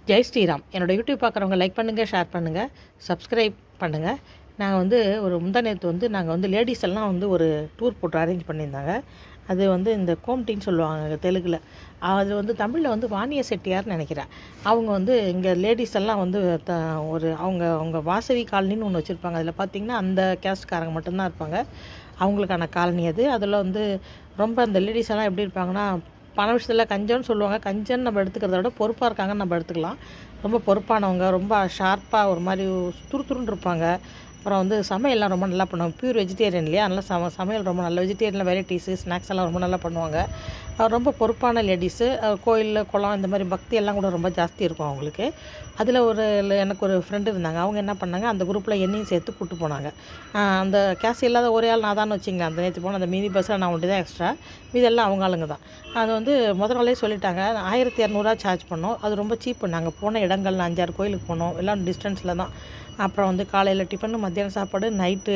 ஜெய் ஸ்ரீராம் என்னோட யூடியூப் பார்க்குறவங்க லைக் பண்ணுங்கள் ஷேர் பண்ணுங்கள் சப்ஸ்கிரைப் பண்ணுங்கள் நாங்கள் வந்து ஒரு முந்தா நேற்று வந்து நாங்கள் வந்து லேடிஸ் எல்லாம் வந்து ஒரு டூர் போட்டு அரேஞ்ச் பண்ணியிருந்தாங்க அது வந்து இந்த கோம்டின்னு சொல்லுவாங்க தெலுங்கில் அது வந்து தமிழில் வந்து வாணிய செட்டியார்னு நினைக்கிறேன் அவங்க வந்து இங்கே லேடிஸ் எல்லாம் வந்து த ஒரு அவங்க அவங்க வாசவி காலனின்னு ஒன்று வச்சுருப்பாங்க அதில் பார்த்தீங்கன்னா அந்த கேஸ்ட்காரங்க மட்டும்தான் இருப்பாங்க அவங்களுக்கான காலனி அது அதில் வந்து ரொம்ப அந்த லேடிஸ் எல்லாம் எப்படி இருப்பாங்கன்னா பண விஷயத்தில் கஞ்சன்னு சொல்லுவாங்க கஞ்சன்னு நம்ம எடுத்துக்கிறத விட பொறுப்பாக இருக்காங்கன்னு நம்ம எடுத்துக்கலாம் ரொம்ப பொறுப்பானவங்க ரொம்ப ஷார்ப்பாக ஒரு மாதிரி துருதுருன்னு இருப்பாங்க அப்புறம் வந்து சமையல்லாம் ரொம்ப நல்லா பண்ணுவாங்க பியூர் வெஜிடேரியன் இல்லையா அதனால் சம சமையல் ரொம்ப நல்ல வெஜிடேரியனில் வெரைட்டிஸு ஸ்நாக்ஸ் எல்லாம் ரொம்ப நல்லா பண்ணுவாங்க அவர் ரொம்ப பொறுப்பான லேடிஸு கோயில் குளம் இந்த மாதிரி பக்தி எல்லாம் கூட ரொம்ப ஜாஸ்தி இருக்கும் அவங்களுக்கு அதில் ஒரு எனக்கு ஒரு ஃப்ரெண்டு இருந்தாங்க அவங்க என்ன பண்ணாங்க அந்த குரூப்பில் என்னையும் சேர்த்து கூப்பிட்டு போனாங்க அந்த கேஸ் இல்லாத ஒரே ஆள் நான் தான் வச்சிங்களேன் அந்த நேற்று போன அந்த மினி பஸ்ஸில் நான் ஒன்று தான் எக்ஸ்ட்ரா இதெல்லாம் அவங்க ஆளுங்க தான் அது வந்து முதல் நாளே சொல்லிட்டாங்க ஆயிரத்தி இரநூறுவா சார்ஜ் பண்ணோம் அது ரொம்ப சீப்பு நாங்கள் போன இடங்கள் அஞ்சாறு கோயிலுக்கு போனோம் எல்லாம் டிஸ்டன்ஸில் தான் அப்புறம் வந்து காலையில் டிஃபனு மத்தியானம் சாப்பாடு நைட்டு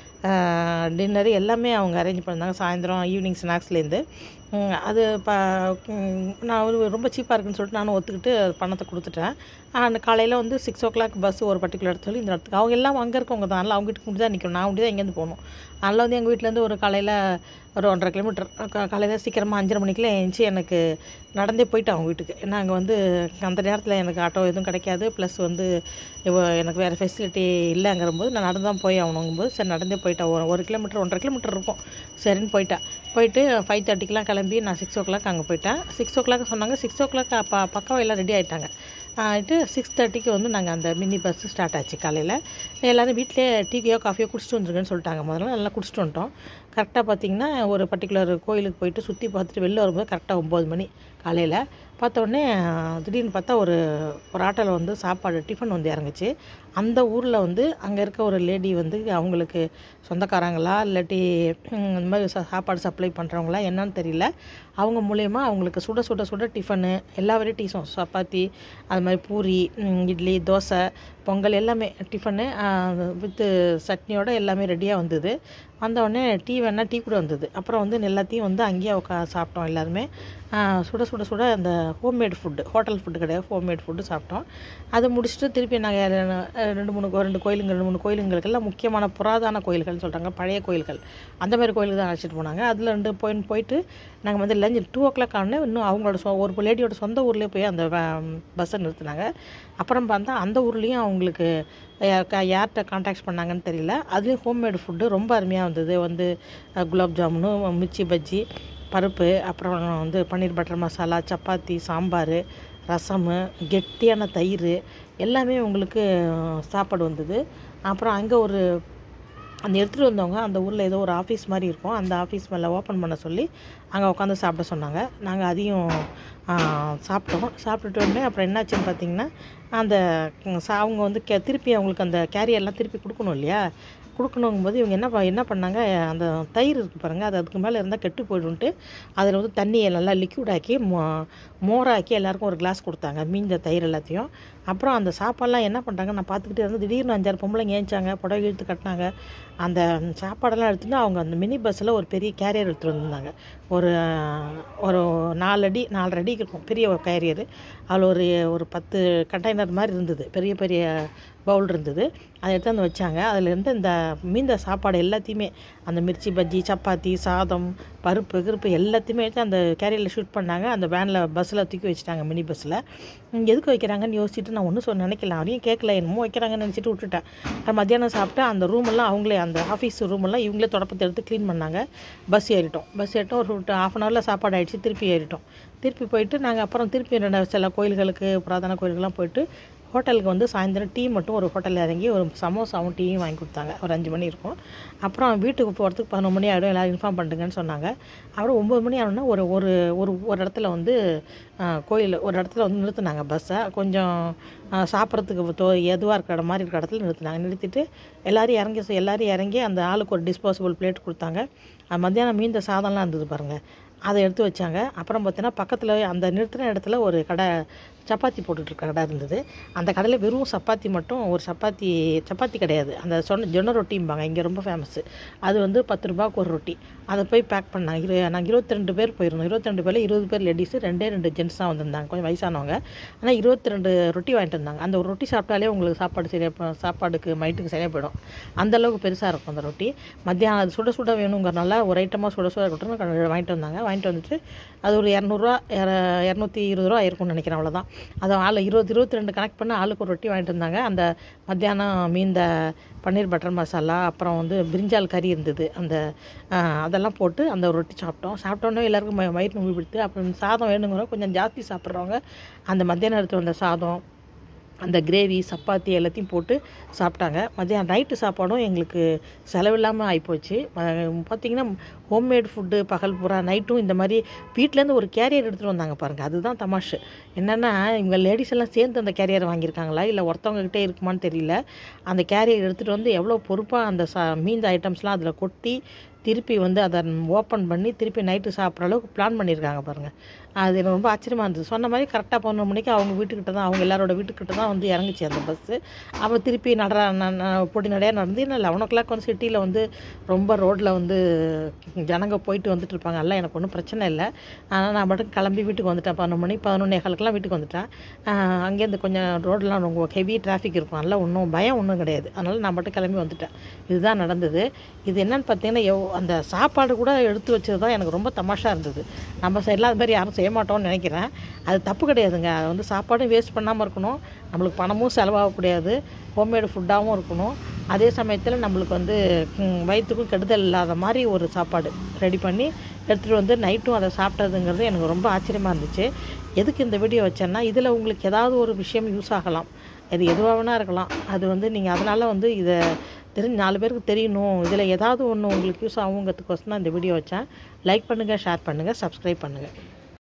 டின்னரு எல்லாமே அவங்க அரேஞ்ச் பண்ணியிருந்தாங்க சாயந்தரம் ஈவினிங் ஸ்நாக்ஸ்லேருந்து அது ப நான் ஒரு ரொம்ப சீப்பாக இருக்குன்னு சொல்லிட்டு நானும் ஒத்துக்கிட்டு பணத்தை கொடுத்துட்டேன் அந்த காலையில் வந்து சிக்ஸ் ஓ கிளாக் பஸ் ஒரு பர்டிகுலர் இடத்துல இந்த இடத்துக்கு அவங்க எல்லாம் அங்கே இருக்கவங்க தான் அதனால் அவங்க வீட்டுக்கு முடி தான் நிற்கணும் நான் முடி தான் இங்கேருந்து போகணும் அதனால் வந்து எங்கள் வீட்டிலேருந்து ஒரு காலையில் ஒரு ஒன்றரை கிலோமீட்டர் காலையில் சீக்கிரமாக அஞ்சரை மணிக்கெலாம் எழுந்துச்சி எனக்கு நடந்தே போயிட்டேன் அவங்க வீட்டுக்கு நாங்கள் வந்து அந்த நேரத்தில் எனக்கு ஆட்டோ எதுவும் கிடைக்காது ப்ளஸ் வந்து எனக்கு வேறு ஃபெசிலிட்டி இல்லைங்கிற போது நான் நடந்து தான் போய் ஆகணுங்கும்போது சரி நடந்தே போயிட்டேன் ஒரு ஒரு கிலோமீட்டர் ஒன்றரை கிலோமீட்டர் இருக்கும் சரின்னு போயிட்டேன் போயிட்டு ஃபைவ் தேர்ட்டிக்கெலாம் கிளம்பி நான் சிக்ஸ் ஓ கிளாக் அங்கே போயிட்டேன் சிக்ஸ் ஓ கிளாக் சொன்னாங்க சிக்ஸ் ஓ கிளாக் ப பக்கம் எல்லாம் ரெடி ஆகிட்டாங்க ஆகிட்டு சிக்ஸ் தேர்ட்டிக்கு வந்து நாங்கள் அந்த மினி பஸ் ஸ்டார்ட் ஆச்சு காலையில் எல்லோரும் வீட்டிலே டீயோ காஃபியோ குடிச்சிட்டு வந்துருக்குன்னு சொல்லிட்டாங்க முதல்ல நல்லா குடிச்சிட்டு வந்துட்டோம் கரெக்டாக பார்த்திங்கன்னா ஒரு பர்டிகுலர் கோயிலுக்கு போயிட்டு சுற்றி பார்த்துட்டு வெளில வரும்போது கரெக்டாக ஒம்பது மணி காலையில் பார்த்தோடனே திடீர்னு பார்த்தா ஒரு ஒரு ஆட்டோவில் வந்து சாப்பாடு டிஃபன் வந்து இறங்குச்சு அந்த ஊரில் வந்து அங்கே இருக்க ஒரு லேடி வந்து அவங்களுக்கு சொந்தக்காரங்களா இல்லாட்டி இந்த மாதிரி சாப்பாடு சப்ளை பண்ணுறவங்களா என்னன்னு தெரியல அவங்க மூலயமா அவங்களுக்கு சுட சுட சுட டிஃபனு எல்லா வெரைட்டிஸும் சப்பாத்தி அது மாதிரி பூரி இட்லி தோசை பொங்கல் எல்லாமே டிஃபனு வித்து சட்னியோட எல்லாமே ரெடியாக வந்தது வந்தவுடனே டீ வேணால் டீ கூட வந்தது அப்புறம் வந்து எல்லாத்தையும் வந்து அங்கேயே உட்கா சாப்பிட்டோம் எல்லாருமே சுட சுட சுட அந்த ஹோம்மேட் ஃபுட்டு ஹோட்டல் ஃபுட்டு கிடையாது ஹோம்மேட் ஃபுட்டு சாப்பிட்டோம் அதை முடிச்சுட்டு திருப்பி நாங்கள் ரெண்டு மூணு ரெண்டு கோயிலுங்க ரெண்டு மூணு கோயிலுங்களுக்கெல்லாம் முக்கியமான புராதான கோயில்கள்னு சொல்கிறாங்க பழைய கோயில்கள் அந்த மாதிரி கோயிலுக்கு தான் அழைச்சிட்டு போனாங்க அதில் ரெண்டு போயின் போயிட்டு நாங்கள் வந்து லஞ்ச் டூ ஓ கிளாக் ஆனே இன்னும் அவங்களோட சொ ஒரு லேடியோட சொந்த ஊர்லேயே போய் அந்த பஸ்ஸை நிறுத்தினாங்க அப்புறம் பார்த்தா அந்த ஊர்லேயும் அவங்களுக்கு யார்கிட்ட கான்டாக்ட் பண்ணாங்கன்னு தெரியல அதுலேயும் ஹோம்மேடு ஃபுட்டு ரொம்ப அருமையாக வந்தது வந்து குலாப் ஜாமுனு மிர்ச்சி பஜ்ஜி பருப்பு அப்புறம் வந்து பன்னீர் பட்டர் மசாலா சப்பாத்தி சாம்பார் ரசமு கெட்டியான தயிர் எல்லாமே உங்களுக்கு சாப்பாடு வந்தது அப்புறம் அங்கே ஒரு அந்த எடுத்துகிட்டு வந்தவங்க அந்த ஊரில் ஏதோ ஒரு ஆஃபீஸ் மாதிரி இருக்கும் அந்த ஆஃபீஸ் மேலே ஓப்பன் பண்ண சொல்லி அங்கே உட்காந்து சாப்பிட சொன்னாங்க நாங்கள் அதையும் சாப்பிட்டோம் சாப்பிட்டுட்டு உடனே அப்புறம் என்னாச்சுன்னு பார்த்தீங்கன்னா அந்த அவங்க வந்து கே திருப்பி அவங்களுக்கு அந்த கேரியர்லாம் திருப்பி கொடுக்கணும் இல்லையா கொடுக்கணுங்கும்போது இவங்க என்ன என்ன பண்ணாங்க அந்த தயிர் இருக்குது பாருங்கள் அது அதுக்கு மேலே இருந்தால் கெட்டு போய்டுன்ட்டு அதில் வந்து தண்ணியை நல்லா லிக்விடாக்கி மோ மோராக்கி எல்லாேருக்கும் ஒரு கிளாஸ் கொடுத்தாங்க மீந்த தயிர் எல்லாத்தையும் அப்புறம் அந்த சாப்பாடெல்லாம் என்ன பண்ணுறாங்க நான் பார்த்துக்கிட்டே இருந்து திடீர்னு அஞ்சாறு பொம்பளைங்க ஏஞ்சாங்க புடவை இழுத்து கட்டினாங்க அந்த சாப்பாடெல்லாம் எடுத்துட்டு அவங்க அந்த மினி பஸ்ஸில் ஒரு பெரிய கேரியர் எடுத்துகிட்டு வந்திருந்தாங்க ஒரு ஒரு நாலு அடி நாலரை அடி இருக்கும் பெரிய ஒரு கேரியர் அதில் ஒரு ஒரு பத்து கண்டெய்னர் மாதிரி இருந்தது பெரிய பெரிய பவுல் இருந்தது அதை எடுத்து வந்து வச்சாங்க அதிலேருந்து இந்த மீந்த சாப்பாடு எல்லாத்தையுமே அந்த மிர்ச்சி பஜ்ஜி சப்பாத்தி சாதம் பருப்பு கிருப்பு எல்லாத்தையுமே எடுத்து அந்த கேரியரில் ஷூட் பண்ணாங்க அந்த வேனில் பஸ்ஸில் தூக்கி வச்சுட்டாங்க மினி பஸ்ஸில் எதுக்கு வைக்கிறாங்கன்னு யோசிச்சுட்டு நான் ஒன்றும் சொன்ன நினைக்கல அவரையும் கேட்கல என்னமோ வைக்கிறாங்கன்னு நினச்சிட்டு விட்டுட்டேன் மத்தியானம் சாப்பிட்டு அந்த ரூமெல்லாம் அவங்களே அந்த ஆஃபீஸ் ரூமெல்லாம் இவங்களே தொடப்பத்தை எடுத்து க்ளீன் பண்ணாங்க பஸ் ஏறிட்டோம் பஸ் ஏறிட்டோம் ஒரு ஹாஃப் அன் ஹவரில் சாப்பாடு ஆகிடுச்சு திருப்பி ஏறிட்டோம் திருப்பி போயிட்டு நாங்கள் அப்புறம் திருப்பி ரெண்டு சில கோயில்களுக்கு புராதன கோயிலுக்கெல்லாம் போயிட்டு ஹோட்டலுக்கு வந்து சாயந்தரம் டீ மட்டும் ஒரு ஹோட்டலில் இறங்கி ஒரு சமோசாவும் டீயும் வாங்கி கொடுத்தாங்க ஒரு அஞ்சு மணி இருக்கும் அப்புறம் வீட்டுக்கு போகிறதுக்கு பதினொரு மணி ஆகிடும் எல்லோரும் இன்ஃபார்ம் பண்ணுங்கன்னு சொன்னாங்க அப்புறம் ஒம்பது மணி ஆகணும்னா ஒரு ஒரு ஒரு ஒரு இடத்துல வந்து கோயில் ஒரு இடத்துல வந்து நிறுத்தினாங்க பஸ்ஸை கொஞ்சம் சாப்பிட்றதுக்கு தோ எதுவாக இருக்கிற மாதிரி இருக்கிற இடத்துல நிறுத்தினாங்க நிறுத்திட்டு எல்லோரும் இறங்கி எல்லோரும் இறங்கி அந்த ஆளுக்கு ஒரு டிஸ்போசபிள் பிளேட் கொடுத்தாங்க மத்தியானம் மீந்த சாதம்லாம் இருந்தது பாருங்கள் அதை எடுத்து வச்சாங்க அப்புறம் பார்த்தீங்கன்னா பக்கத்தில் அந்த நிறுத்தின இடத்துல ஒரு கடை சப்பாத்தி போட்டுட்ருக்க கடை இருந்தது அந்த கடையில் வெறும் சப்பாத்தி மட்டும் ஒரு சப்பாத்தி சப்பாத்தி கிடையாது அந்த சொன்ன ஜொன்ன ரொட்டிம்பாங்க இங்கே ரொம்ப ஃபேமஸ்ஸு அது வந்து பத்து ரூபாய்க்கு ஒரு ரொட்டி அதை போய் பேக் பண்ணாங்க இரு நாங்கள் இருபத்தி ரெண்டு பேர் போயிருந்தோம் இருபத்தி ரெண்டு பேரில் இருபது பேர் லேடிஸு ரெண்டே ரெண்டு ஜென்ட்ஸ் தான் வந்திருந்தாங்க கொஞ்சம் வயசானவங்க ஆனால் இருபத்தி ரெண்டு ரொட்டி வாங்கிட்டு வந்தாங்க அந்த ஒரு ரொட்டி சாப்பிட்டாலே உங்களுக்கு சாப்பாடு சரியாக போ- சாப்பாடுக்கு மைட்டுக்கு சரியாக போயிடும் அந்த அளவுக்கு பெருசாக இருக்கும் அந்த ரொட்டி மத்தியானம் அது சுட சுட வேணுங்கிறனால ஒரு ஐட்டமாக சுட சுட இருக்கட்டும் வாங்கிட்டு வந்தாங்க வாங்கிட்டு வந்துட்டு அது ஒரு இரநூறுவா இரநூத்தி இருபது ரூபா இருக்கும்னு நினைக்கிறேன் அவ்வளோதான் அதை ஆள் இருபது இருபத்தி ரெண்டு கணக்கு பண்ண ஆளுக்கு ஒரு ரொட்டி வாங்கிட்டு வந்தாங்க அந்த மத்தியானம் மீந்த பன்னீர் பட்டர் மசாலா அப்புறம் வந்து பிரிஞ்சால் கறி இருந்தது அந்த ஆ, அதெல்லாம் போட்டு அந்த ஒரு ரொட்டி சாப்பிட்டோம் சாப்பிட்டோன்னே எல்லாருக்கும் ம- வயிறு நோய் பிடித்து அப்புறம் சாதம் வேணுங்கிற கொஞ்சம் ஜாஸ்தி சாப்பிட்றவங்க அந்த மத்தியானம் எடுத்து வந்த சாதம் அந்த கிரேவி சப்பாத்தி எல்லாத்தையும் போட்டு சாப்பிட்டாங்க மதியம் நைட்டு சாப்பாடும் எங்களுக்கு செலவில்லாமல் ஆகிப்போச்சு பார்த்திங்கன்னா ஹோம்மேட் ஃபுட்டு பகல் பூரா நைட்டும் இந்த மாதிரி வீட்டிலேருந்து ஒரு கேரியர் எடுத்துகிட்டு வந்தாங்க பாருங்கள் அதுதான் தமாஷு என்னென்னா இவங்க லேடிஸ் எல்லாம் சேர்ந்து அந்த கேரியர் வாங்கியிருக்காங்களா இல்லை ஒருத்தவங்ககிட்டே இருக்குமான்னு தெரியல அந்த கேரியர் எடுத்துகிட்டு வந்து எவ்வளோ பொறுப்பாக அந்த சா மீந்த ஐட்டம்ஸ்லாம் அதில் கொட்டி திருப்பி வந்து அதை ஓப்பன் பண்ணி திருப்பி நைட்டு சாப்பிட்ற அளவுக்கு பிளான் பண்ணியிருக்காங்க பாருங்கள் அது எனக்கு ரொம்ப ஆச்சரியமாக இருந்தது சொன்ன மாதிரி கரெக்டாக பதினொரு மணிக்கு அவங்க வீட்டுக்கிட்ட தான் அவங்க எல்லாரோட வீட்டுக்கிட்ட தான் வந்து இறங்குச்சு அந்த பஸ்ஸு அப்புறம் திருப்பி நடரா ந- ந- பொடி நடையாக நடந்து நான் லெவன் ஓ கிளாக் வந்து சிட்டியில் வந்து ரொம்ப ரோட்டில் வந்து ஜனங்க போயிட்டு வந்துட்டு இருப்பாங்க எல்லாம் எனக்கு ஒன்றும் பிரச்சனை இல்லை ஆனால் நான் மட்டும் கிளம்பி வீட்டுக்கு வந்துட்டேன் பதினொன்று மணி பதினொன்னே காலுக்கெல்லாம் வீட்டுக்கு வந்துட்டேன் ஆஹ் அங்கேருந்து கொஞ்சம் ரோடெலாம் ரொம்ப ஹெவி டிராஃபிக் இருக்கும் அதெல்லாம் ஒன்றும் பயம் ஒன்றும் கிடையாது அதனால் நான் மட்டும் கிளம்பி வந்துட்டேன் இதுதான் நடந்தது இது என்னன்னு பார்த்தீங்கன்னா எவ் அந்த சாப்பாடு கூட எடுத்து வச்சது தான் எனக்கு ரொம்ப தமாஷா இருந்தது நம்ம சைடில் அது மாதிரி யாரும் செய்ய மாட்டோம்னு நினைக்கிறேன் அது தப்பு கிடையாதுங்க அது வந்து சாப்பாடும் வேஸ்ட் பண்ணாமல் இருக்கணும் நம்மளுக்கு பணமும் செலவாகக்கூடாது ஹோம்மேடு ஃபுட்டாகவும் இருக்கணும் அதே சமயத்தில் நம்மளுக்கு வந்து ம், வயிற்றுக்கும் கெடுதல் இல்லாத மாதிரி ஒரு சாப்பாடு ரெடி பண்ணி எடுத்துகிட்டு வந்து நைட்டும் அதை சாப்பிட்டதுங்கிறது எனக்கு ரொம்ப ஆச்சரியமாக இருந்துச்சு எதுக்கு இந்த வீடியோ வச்சேன்னா இதில் உங்களுக்கு ஏதாவது ஒரு விஷயம் யூஸ் ஆகலாம் இது எதுவாக வேணா இருக்கலாம் அது வந்து நீங்கள் அதனால் வந்து இதை தெரிஞ்சு நாலு பேருக்கு தெரியணும் இதில் ஏதாவது ஒன்று உங்களுக்கு யூஸ் ஆகுங்கிறதுக்கோசம் தான் இந்த வீடியோ வச்சேன் லைக் பண்ணுங்கள் ஷேர் பண்ணுங்கள் சப்ஸ்கிரைப் பண்ணுங்கள்